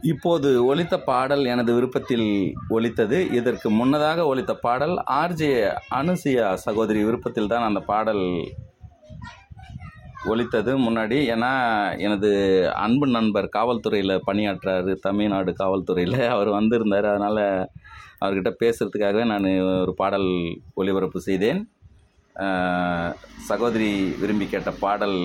இப்போது ஒலித்த பாடல் எனது விருப்பத்தில் ஒலித்தது இதற்கு முன்னதாக ஒலித்த பாடல் ஆர்ஜே அனுசியா சகோதரி விருப்பத்தில் தான் அந்த பாடல் ஒலித்தது முன்னாடி ஏன்னா எனது அன்பு நண்பர் காவல்துறையில் பணியாற்றுறாரு தமிழ்நாடு காவல்துறையில் அவர் வந்திருந்தார் அதனால் அவர்கிட்ட பேசுகிறதுக்காகவே நான் ஒரு பாடல் ஒளிபரப்பு செய்தேன் அஹ், சகோதரி விரும்பி கேட்ட பாடல்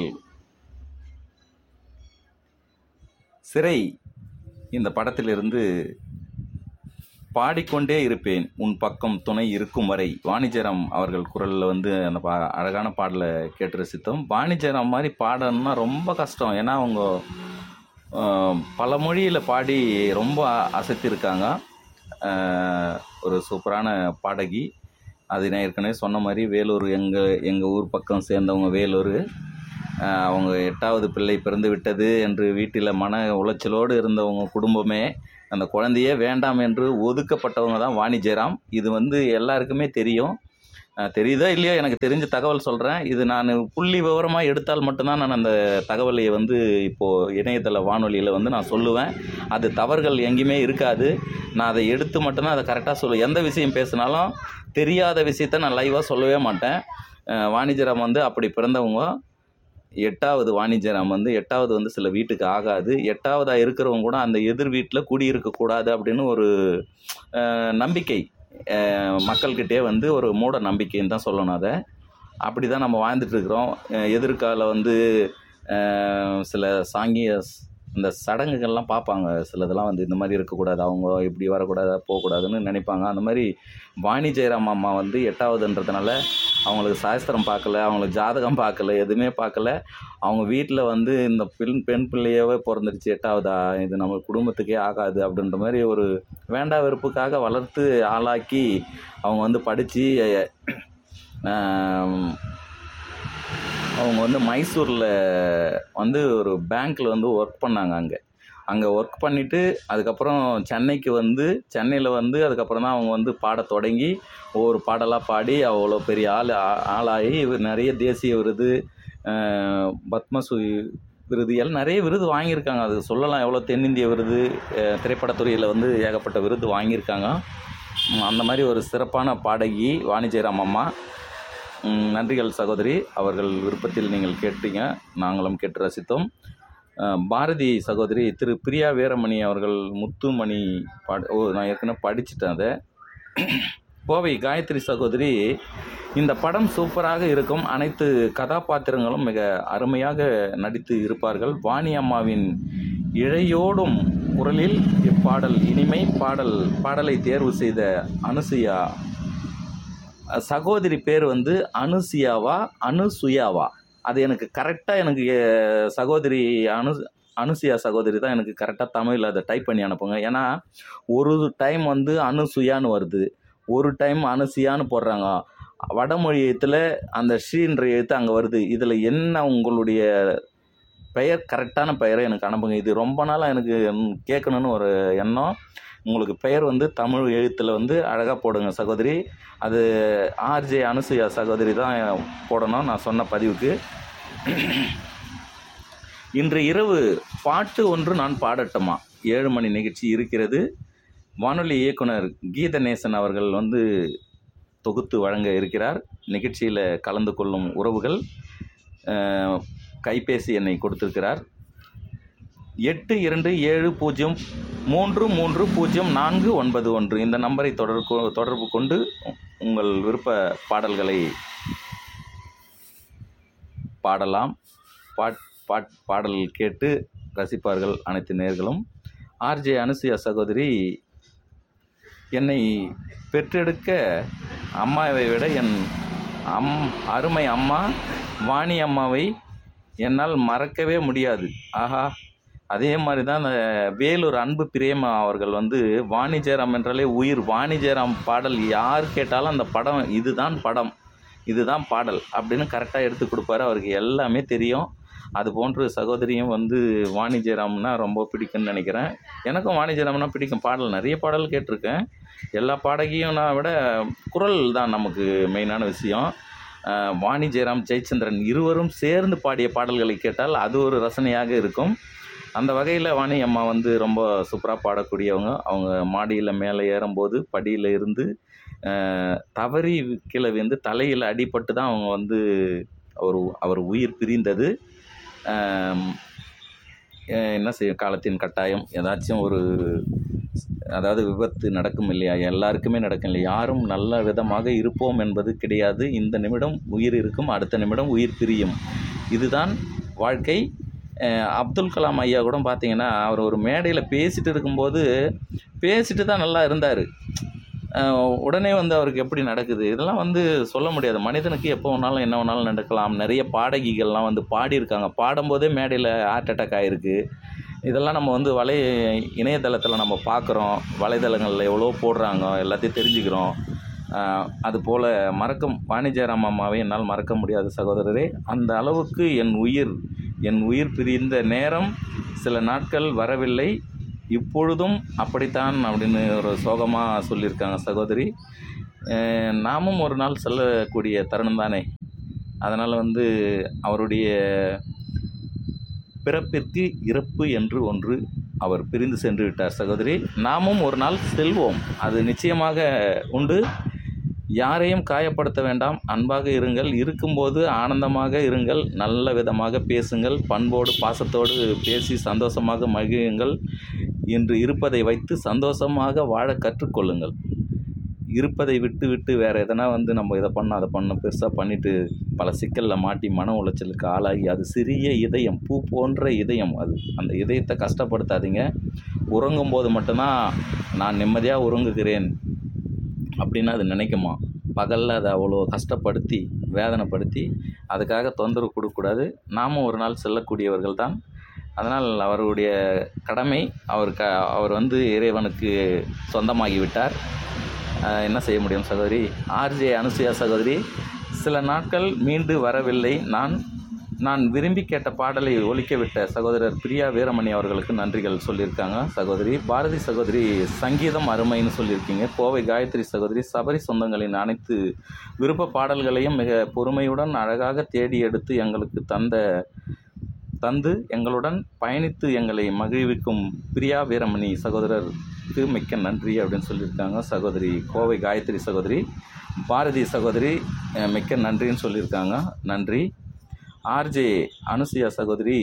சிறை இந்த படத்திலிருந்து பாடிக்கொண்டே இருப்பேன் உன் பக்கம் துணை இருக்கும் வரை வாணிஜரம் அவர்கள் குரலில் வந்து அந்த பா அழகான பாடலை கேட்டு ரசித்தோம் வாணிஜரம் மாதிரி பாடணும்னா ரொம்ப கஷ்டம் ஏன்னா அவங்க ஆஹ், பல மொழியில் பாடி ரொம்ப அசத்திருக்காங்க ஆஹ், ஒரு சூப்பரான பாடகி அது நான் ஏற்கனவே சொன்ன மாதிரி வேலூர் எங்கள் எங்கள் ஊர் பக்கம் சேர்ந்தவங்க வேலூர் ஆஹ், அவங்க எட்டாவது பிள்ளை பிறந்து விட்டது என்று வீட்டில் மன உளைச்சலோடு இருந்தவங்க குடும்பமே அந்த குழந்தையே வேண்டாம் என்று ஒதுக்கப்பட்டவங்க தான் வாணி ஜெயராம் இது வந்து எல்லாருக்குமே தெரியும் ஆஹ், தெரியுதோ இல்லையோ எனக்கு தெரிஞ்ச தகவல் சொல்கிறேன் இது நான் புள்ளி விவரமாக எடுத்தால் மட்டும்தான் நான் அந்த தகவலை வந்து இப்போது இணையதள வானொலியில் வந்து நான் சொல்லுவேன் அது தவறுகள் எங்கேயுமே இருக்காது நான் அதை எடுத்து மட்டும்தான் அதை கரெக்டாக சொல்லுவேன் எந்த விஷயம் பேசினாலும் தெரியாத விஷயத்த நான் லைவாக சொல்லவே மாட்டேன் ஆஹ், வாணிஜராம் வந்து அப்படி பிறந்தவங்க எட்டாவது வாணிஜராம் வந்து எட்டாவது வந்து சில வீட்டுக்கு ஆகாது எட்டாவதாக இருக்கிறவங்க கூட அந்த எதிர் வீட்டில் குடியிருக்கக்கூடாது அப்படின்னு ஒரு அஹ், நம்பிக்கை அஹ், மக்கள்கிட்டே வந்து ஒரு மூட நம்பிக்கைன்னு தான் சொல்லணும் அதை அப்படி தான் நம்ம வாழ்ந்துட்டு இருக்கிறோம் அஹ், எதிர்கால வந்து அஹ், சில சாங்கிய ஸ்- இந்த சடங்குகள்லாம் பார்ப்பாங்க சிலதெல்லாம் வந்து இந்த மாதிரி இருக்கக்கூடாது அவங்க இப்படி வரக்கூடாது போகக்கூடாதுன்னு நினைப்பாங்க அந்த மாதிரி வாணி ஜெயராம் அம்மா வந்து எட்டாவதுன்றதுனால அவங்களுக்கு சாஸ்திரம் பார்க்கல அவங்களுக்கு ஜாதகம் பார்க்கல எதுவுமே பார்க்கல அவங்க வீட்டில் வந்து இந்த பெண் பெண் பிள்ளையவே பிறந்துருச்சு எட்டாவதா இது நம்ம குடும்பத்துக்கே ஆகாது அப்படின்ற மாதிரி ஒரு வேண்டா வெறுப்புக்காக வளர்த்து ஆளாக்கி அவங்க வந்து படித்து அவங்க வந்து மைசூரில் வந்து ஒரு பேங்க்கில் வந்து ஒர்க் பண்ணாங்க அங்கே அங்கே ஒர்க் பண்ணிவிட்டு அதுக்கப்புறம் சென்னைக்கு வந்து சென்னையில் வந்து அதுக்கப்புறம் தான் அவங்க வந்து பாடத் தொடங்கி ஒவ்வொரு பாடலாக பாடி அவ்வளோ பெரிய ஆள் ஆ- ஆளாகி இவர் நிறைய தேசிய விருது அஹ், பத்மஸ்ரீ விருது எல்லாம் நிறைய விருது வாங்கியிருக்காங்க அது சொல்லலாம் எவ்வளோ தென்னிந்திய விருது அஹ், திரைப்படத்துறையில் வந்து ஏகப்பட்ட விருது வாங்கியிருக்காங்க உம், அந்த மாதிரி ஒரு சிறப்பான பாடகி வாணி ஜெயராம் அம்மா உம், நன்றிகள் சகோதரி அவர்கள் விருப்பத்தில் நீங்கள் கேட்டீங்க நாங்களும் கேட்டு ரசித்தோம் அஹ், பாரதி சகோதரி திரு பிரியா வீரமணி அவர்கள் முத்துமணி பாட ஓ நான் ஏற்கனவே படிச்சுட்டேன் அதை கோவை காயத்ரி சகோதரி இந்த படம் சூப்பராக இருக்கும் அனைத்து கதாபாத்திரங்களும் மிக அருமையாக நடித்து இருப்பார்கள் வாணி அம்மாவின் இழையோடும் குரலில் இப்பாடல் இனிமை பாடல் பாடலை தேர்வு செய்த அனுசுயா சகோதரி பேர் வந்து அனுசியாவா அனுசுயாவா அது எனக்கு கரெக்டாக எனக்கு அஹ், சகோதரி அனு அனுசியா சகோதரி தான் எனக்கு கரெக்டாக தமிழில் அதை டைப் பண்ணி அனுப்புங்க ஏன்னா ஒரு டைம் வந்து அனுசுயான்னு வருது ஒரு டைம் அனுசியான்னு போடுறாங்க வடமொழி எழுத்தில் அந்த ஸ்ரீன்ற எழுத்து அங்கே வருது இதில் என்ன உங்களுடைய பெயர் கரெக்டான பெயரை எனக்கு அனுப்புங்க இது ரொம்ப நாளாக எனக்கு ம், கேட்கணுன்னு ஒரு எண்ணம் உங்களுக்கு பெயர் வந்து தமிழ் எழுத்தில் வந்து அழகாக போடுங்க சகோதரி அது ஆர்ஜே அனுசுயா சகோதரி தான் போடணும் நான் சொன்ன பதிவுக்கு இன்று இரவு பாட்டு ஒன்று நான் பாடட்டுமா ஏழு மணி நிகழ்ச்சி இருக்கிறது வானொலி இயக்குனர் கீதநேசன் அவர்கள் வந்து தொகுத்து வழங்க இருக்கிறார் நிகழ்ச்சியில் கலந்து கொள்ளும் உறவுகள் அஹ், கைபேசி எண்ணை கொடுத்திருக்கிறார் எட்டு இரண்டு ஏழு பூஜ்ஜியம் மூன்று மூன்று பூஜ்ஜியம் நான்கு ஒன்பது ஒன்று இந்த நம்பரை தொடர்பு தொடர்பு கொண்டு உங்கள் விருப்ப பாடல்களை பாடலாம் பாட் பாட் பாடல் கேட்டு ரசிப்பார்கள் அனைத்து நேர்களும் ஆர்ஜே அனுசுயா சகோதரி என்னை பெற்றெடுக்க அம்மாவை விட என் அம் அருமை அம்மா வாணி அம்மாவை என்னால் மறக்கவே முடியாது ஆஹா அதே மாதிரி தான் அந்த வேலூர் அன்பு பிரேமா அவர்கள் வந்து வாணி ஜெயராம் என்றாலே உயிர் வாணி ஜெயராம் பாடல் யார் கேட்டாலும் அந்த படம் இதுதான் படம் இதுதான் பாடல் அப்படின்னு கரெக்டாக எடுத்து கொடுப்பாரு அவருக்கு எல்லாமே தெரியும் அது போன்று சகோதரியும் வந்து வாணி ஜெயராம்னா ரொம்ப பிடிக்கும்னு நினைக்கிறேன் எனக்கும் வாணி ஜெயராம்னா பிடிக்கும் பாடல் நிறைய பாடல் கேட்டிருக்கேன் எல்லா பாடகியும் நான் விட குரல் தான் நமக்கு மெயினான விஷயம் அஹ் வாணி ஜெயராம் ஜெயச்சந்திரன் இருவரும் சேர்ந்து பாடிய பாடல்களை கேட்டால் அது ஒரு ரசனையாக இருக்கும் அந்த வகையில் வாணி அம்மா வந்து ரொம்ப சூப்பராக பாடக்கூடியவங்க அவங்க மாடியில் மேலே ஏறும்போது படியில் இருந்து அஹ், தவறி கீழே வந்து தலையில் அடிபட்டு தான் அவங்க வந்து அவர் அவர் உயிர் பிரிந்தது ஆம், அஹ், என்ன செய்ய காலத்தின் கட்டாயம் ஏதாச்சும் ஒரு அதாவது விபத்து நடக்கும் இல்லையா எல்லாருக்குமே நடக்கும் இல்லையா யாரும் நல்ல விதமாக இருப்போம் என்பது கிடையாது இந்த நிமிடம் உயிர் இருக்கும் அடுத்த நிமிடம் உயிர் பிரியும் இதுதான் வாழ்க்கை அஹ் அப்துல் கலாம் ஐயா கூட பார்த்தீங்கன்னா அவர் ஒரு மேடையில் பேசிட்டு இருக்கும்போது பேசிட்டு தான் நல்லா இருந்தார் உடனே வந்து அவருக்கு எப்படி நடக்குது இதெல்லாம் வந்து சொல்ல முடியாது மனிதனுக்கு எப்போ வேணாலும் என்ன வேணாலும் நடக்கலாம் நிறைய பாடகிகள்லாம் வந்து பாடியிருக்காங்க பாடும்போதே மேடையில் ஹார்ட் அட்டாக் ஆகிருக்கு இதெல்லாம் நம்ம வந்து வலை இணையதளத்தில் நம்ம பார்க்குறோம் வலைதளங்களில் எவ்வளோ போடுறாங்க எல்லாத்தையும் தெரிஞ்சுக்கிறோம் ஆஹ் அதுபோல் மறக்க வாணிஜராம் அம்மாவை என்னால் மறக்க முடியாது சகோதரரே அந்த அளவுக்கு என் உயிர் என் உயிர் பிரிந்த நேரம் சில நாட்கள் வரவில்லை இப்பொழுதும் அப்படித்தான் அப்படின்னு ஒரு சோகமாக சொல்லியிருக்காங்க சகோதரி ஆஹ் நாமும் ஒரு நாள் செல்லக்கூடிய தருணம் தானே அதனால் வந்து அவருடைய பிறப்பிற்கு இறப்பு என்று ஒன்று அவர் பிரிந்து சென்று விட்டார் சகோதரி நாமும் ஒரு நாள் செல்வோம் அது நிச்சயமாக உண்டு யாரையும் காயப்படுத்த வேண்டாம் அன்பாக இருங்கள் இருக்கும்போது ஆனந்தமாக இருங்கள் நல்ல விதமாக பேசுங்கள் பண்போடு பாசத்தோடு பேசி சந்தோஷமாக மகிழுங்கள் இன்று இருப்பதை வைத்து சந்தோஷமாக வாழ கற்றுக்கொள்ளுங்கள் இருப்பதை விட்டு விட்டு வேறு எதனா வந்து நம்ம இதை பண்ண அதை பண்ண பெருசாக பண்ணிட்டு பல சிக்கலில் மாட்டி மன உளைச்சலுக்கு ஆளாகி அது சிறிய இதயம் பூ போன்ற இதயம் அது அந்த இதயத்தை கஷ்டப்படுத்தாதீங்க உறங்கும் போது மட்டும்தான் நான் நிம்மதியாக உறங்குகிறேன் அப்படின்னு அது நினைக்குமா பகலில் அதை அவ்வளோ கஷ்டப்படுத்தி வேதனைப்படுத்தி அதுக்காக தொந்தரவு கொடுக்கக்கூடாது நாமும் ஒரு நாள் செல்லக்கூடியவர்கள் தான் அதனால் அவருடைய கடமை அவர் க அவர் வந்து இறைவனுக்கு சொந்தமாகி விட்டார் ஆஹ் என்ன செய்ய முடியும் சகோதரி ஆர்ஜே அனுசுயா சகோதரி சில நாட்கள் மீண்டு வரவில்லை நான் நான் விரும்பி கேட்ட பாடலை ஒலிக்க விட்ட சகோதரர் பிரியா வீரமணி அவர்களுக்கு நன்றிகள் சொல்லியிருக்காங்க சகோதரி பாரதி சகோதரி சங்கீதம் அருமைன்னு சொல்லியிருக்கீங்க கோவை காயத்ரி சகோதரி சபரி சொந்தங்களின் அனைத்து விருப்ப பாடல்களையும் மிக பொறுமையுடன் அழகாக தேடி எடுத்து எங்களுக்கு தந்த தந்து எங்களுடன் பயணித்து எங்களை மகிழ்விக்கும் பிரியா வீரமணி சகோதரருக்கு மிக்க நன்றி அப்படின்னு சொல்லியிருக்காங்க சகோதரி கோவை காயத்ரி சகோதரி பாரதி சகோதரி அஹ், மிக்க நன்றின்னு சொல்லியிருக்காங்க நன்றி ஆர்ஜே அனுசுயா சகோதரி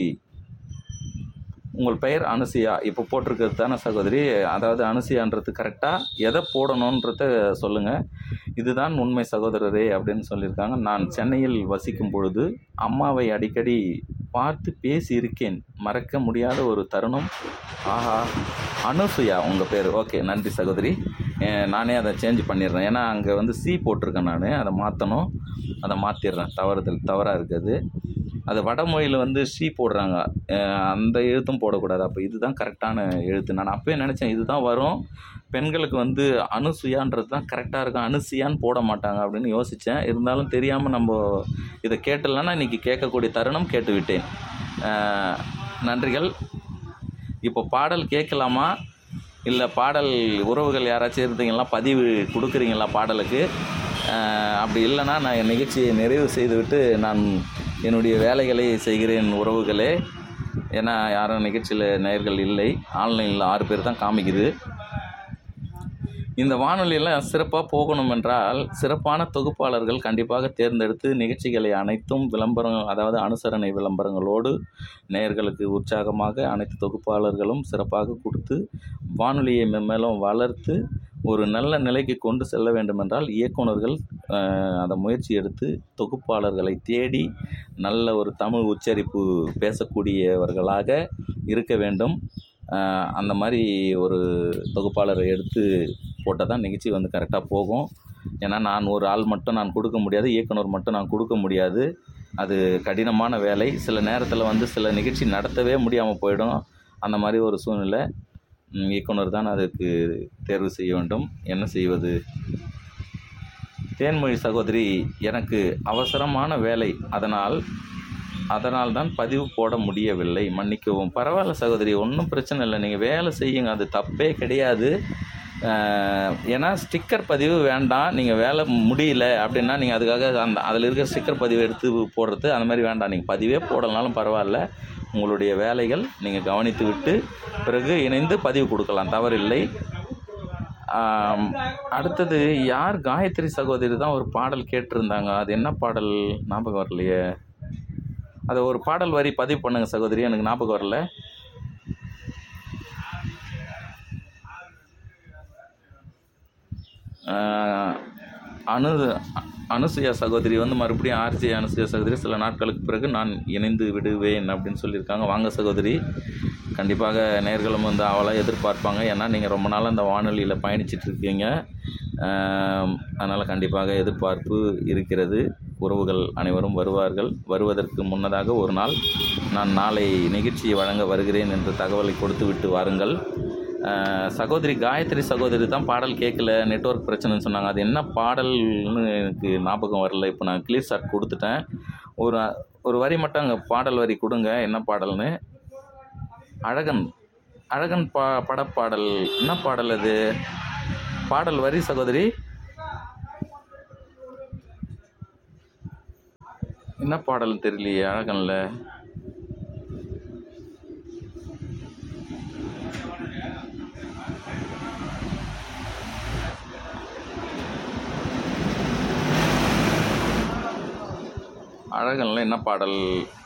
உங்கள் பெயர் அனுசுயா இப்போ போட்டிருக்கிறது தானே சகோதரி அதாவது அனுசுயான்றது கரெக்டாக எதை போடணுன்றத சொல்லுங்கள் இதுதான் உண்மை சகோதரரே அப்படின்னு சொல்லியிருக்காங்க நான் சென்னையில் வசிக்கும் பொழுது அம்மாவை அடிக்கடி பார்த்து பேசி இருக்கேன் மறக்க முடியாத ஒரு தருணம் ஆஹா அனுசுயா உங்கள் பேர் ஓகே நன்றி சகோதரி அஹ் நானே அதை சேஞ்ச் பண்ணிடுறேன் ஏன்னா அங்கே வந்து சி போட்டிருக்கேன் நான் அதை மாற்றணும் அதை மாற்றிடுறேன் தவறுதல் தவறாக இருக்குது அது வடமொழியில் வந்து ஷீ போடுறாங்க அஹ் அந்த எழுத்தும் போடக்கூடாது அப்போ இதுதான் கரெக்டான எழுத்து நான் அப்பயே நினச்சேன் இதுதான் வரும் பெண்களுக்கு வந்து அனுசுயான்றது தான் கரெக்டாக இருக்கும் அனுசியான்னு போட மாட்டாங்க அப்படின்னு யோசித்தேன் இருந்தாலும் தெரியாமல் நம்ம இதை கேட்டலன்னா இன்றைக்கி கேட்கக்கூடிய தருணம் கேட்டு விட்டேன் அஹ் நன்றிகள் இப்போ பாடல் கேட்கலாமா இல்லை பாடல் உறவுகள் யாராச்சும் இருந்தீங்களா பதிவு கொடுக்குறீங்களா பாடலுக்கு அஹ் அப்படி இல்லைன்னா நான் என் நிகழ்ச்சியை நிறைவு செய்துவிட்டு நான் என்னுடைய வேலைகளை செய்கிறேன் உறவுகளே ஏன்னா யாரும் நிகழ்ச்சியில் நேயர்கள் இல்லை ஆன்லைனில் ஆறு பேர் தான் காமிக்குது இந்த வானொலியெல்லாம் சிறப்பாக போகணும் என்றால் சிறப்பான தொகுப்பாளர்கள் கண்டிப்பாக தேர்ந்தெடுத்து நிகழ்ச்சிகளை அனைத்தும் விளம்பரம் அதாவது அனுசரணை விளம்பரங்களோடு நேயர்களுக்கு உற்சாகமாக அனைத்து தொகுப்பாளர்களும் சிறப்பாக கொடுத்து வானொலியை மென்மேலும் வளர்த்து ஒரு நல்ல நிலைக்கு கொண்டு செல்ல வேண்டுமென்றால் இயக்குனர்கள் அஹ், அந்த முயற்சி எடுத்து தொகுப்பாளர்களை தேடி நல்ல ஒரு தமிழ் உச்சரிப்பு பேசக்கூடியவர்களாக இருக்க வேண்டும் அஹ், அந்த மாதிரி ஒரு தொகுப்பாளரை எடுத்து போட்டால் தான் நிகழ்ச்சி வந்து கரெக்டாக போகும் ஏன்னா நான் ஒரு ஆள் மட்டும் நான் கொடுக்க முடியாது இயக்குனர் மட்டும் நான் கொடுக்க முடியாது அது கடினமான வேலை சில நேரத்தில் வந்து சில நிகழ்ச்சி நடத்தவே முடியாமல் போயிடும் அந்த மாதிரி ஒரு சூழ்நிலை ம், இயக்குனர் தான் அதுக்கு தேர்வு செய்ய வேண்டும் என்ன செய்வது தேன்மொழி சகோதரி எனக்கு அவசரமான வேலை அதனால் அதனால் தான் பதிவு போட முடியவில்லை மன்னிக்கவும் பரவாயில்ல சகோதரி ஒன்றும் பிரச்சனை இல்லை நீங்கள் வேலை செய்யுங்க அது தப்பே கிடையாது அஹ், ஏன்னா ஸ்டிக்கர் பதிவு வேண்டாம் நீங்கள் வேலை முடியல அப்படின்னா நீங்கள் அதுக்காக அந்த அதில் இருக்கிற ஸ்டிக்கர் பதிவு எடுத்து போடுறது அந்த மாதிரி வேண்டாம் நீங்கள் பதிவே போடலனாலும் பரவாயில்ல உங்களுடைய வேலைகள் நீங்கள் கவனித்து விட்டு பிறகு இணைந்து பதிவு கொடுக்கலாம் தவறில்லை ஆம், அடுத்தது யார் காயத்ரி சகோதரி தான் ஒரு பாடல் கேட்டிருந்தாங்க அது என்ன பாடல் ஞாபகம் வரலையே அதை ஒரு பாடல் வரி பதிவு பண்ணுங்க சகோதரி எனக்கு ஞாபகம் வரல ஆஹ், அனு அனுசுயா சகோதரி வந்து மறுபடியும் ஆர்ஜே அனுசுயா சகோதரி சில நாட்களுக்கு பிறகு நான் இணைந்து விடுவேன் அப்படின்னு சொல்லியிருக்காங்க வாங்க சகோதரி கண்டிப்பாக நேர்களும் வந்து அவளாக எதிர்பார்ப்பாங்க ஏன்னா நீங்கள் ரொம்ப நாளாக இந்த வானொலியில் பயணிச்சிட்டு இருக்கீங்க அதனால் கண்டிப்பாக எதிர்பார்ப்பு இருக்கிறது உறவுகள் அனைவரும் வருவார்கள் வருவதற்கு முன்னதாக ஒரு நாள் நான் நாளை நிகழ்ச்சியை வழங்க வருகிறேன் என்ற தகவலை கொடுத்து விட்டு வாருங்கள் ஆஹ் சகோதரி காயத்ரி சகோதரி தான் பாடல் கேட்கல நெட்வொர்க் பிரச்சனைன்னு சொன்னாங்க அது என்ன பாடல்னு எனக்கு ஞாபகம் வரல இப்போ நான் கிளியர் ஷாட் கொடுத்துட்டேன் ஒரு ஒரு வரி மட்டும் அங்கே பாடல் வரி கொடுங்க என்ன பாடல்னு அழகன் அழகன் பா படப்பாடல் என்ன பாடல் அது பாடல் வரி சகோதரி என்ன பாடல் தெரியலையே அழகன்ல அழகன்ல என்ன பாடல்